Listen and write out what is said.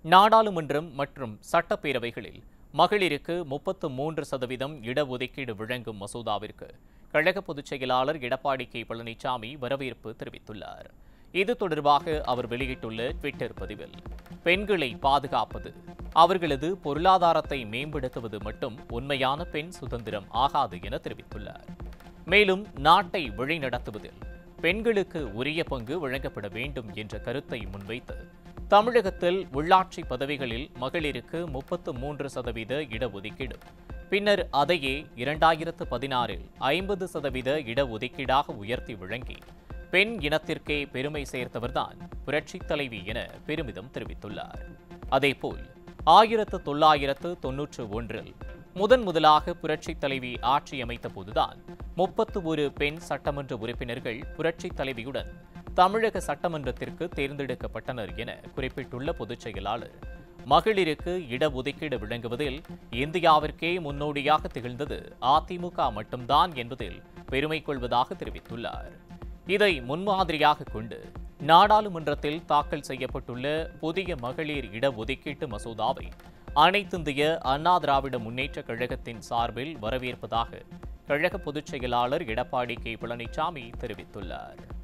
நாடாளுமன்றம் மற்றும் சட்டப்பேரவைகளில் மகளிருக்கு முப்பத்து மூன்று சதவீதம் இடஒதுக்கீடு வழங்கும் மசோதாவிற்கு கழக பொதுச் செயலாளர் எடப்பாடி கே பழனிசாமி வரவேற்பு தெரிவித்துள்ளார் இது தொடர்பாக அவர் வெளியிட்டுள்ள ட்விட்டர் பதிவில் பெண்களை பாதுகாப்பது அவர்களது பொருளாதாரத்தை மேம்படுத்துவது மட்டும் உண்மையான பெண் சுதந்திரம் ஆகாது என தெரிவித்துள்ளார் மேலும் நாட்டை வழிநடத்துவதில் பெண்களுக்கு உரிய பங்கு வழங்கப்பட வேண்டும் என்ற கருத்தை முன்வைத்து தமிழகத்தில் உள்ளாட்சி பதவிகளில் மகளிருக்கு முப்பத்து மூன்று சதவீத இடஒதுக்கீடு பின்னர் அதையே இரண்டாயிரத்து பதினாறில் ஐம்பது சதவீத இடஒதுக்கீடாக உயர்த்தி வழங்கி பெண் இனத்திற்கே பெருமை சேர்த்தவர்தான் புரட்சித் தலைவி என பெருமிதம் தெரிவித்துள்ளார் அதேபோல் ஆயிரத்து தொள்ளாயிரத்து தொன்னூற்று ஒன்றில் முதன் முதலாக புரட்சித் தலைவி ஆட்சி அமைத்த போதுதான் முப்பத்து ஒரு பெண் சட்டமன்ற உறுப்பினர்கள் புரட்சித் தலைவியுடன் தமிழக சட்டமன்றத்திற்கு தேர்ந்தெடுக்கப்பட்டனர் என குறிப்பிட்டுள்ள பொதுச் செயலாளர் மகளிருக்கு இடஒதுக்கீடு வழங்குவதில் இந்தியாவிற்கே முன்னோடியாக திகழ்ந்தது அதிமுக மட்டும்தான் என்பதில் பெருமை கொள்வதாக தெரிவித்துள்ளார் இதை முன்மாதிரியாக கொண்டு நாடாளுமன்றத்தில் தாக்கல் செய்யப்பட்டுள்ள புதிய மகளிர் இடஒதுக்கீட்டு மசோதாவை அனைத்திந்திய அண்ணா திராவிட முன்னேற்றக் கழகத்தின் சார்பில் வரவேற்பதாக கழக பொதுச் செயலாளர் எடப்பாடி கே பழனிசாமி தெரிவித்துள்ளார்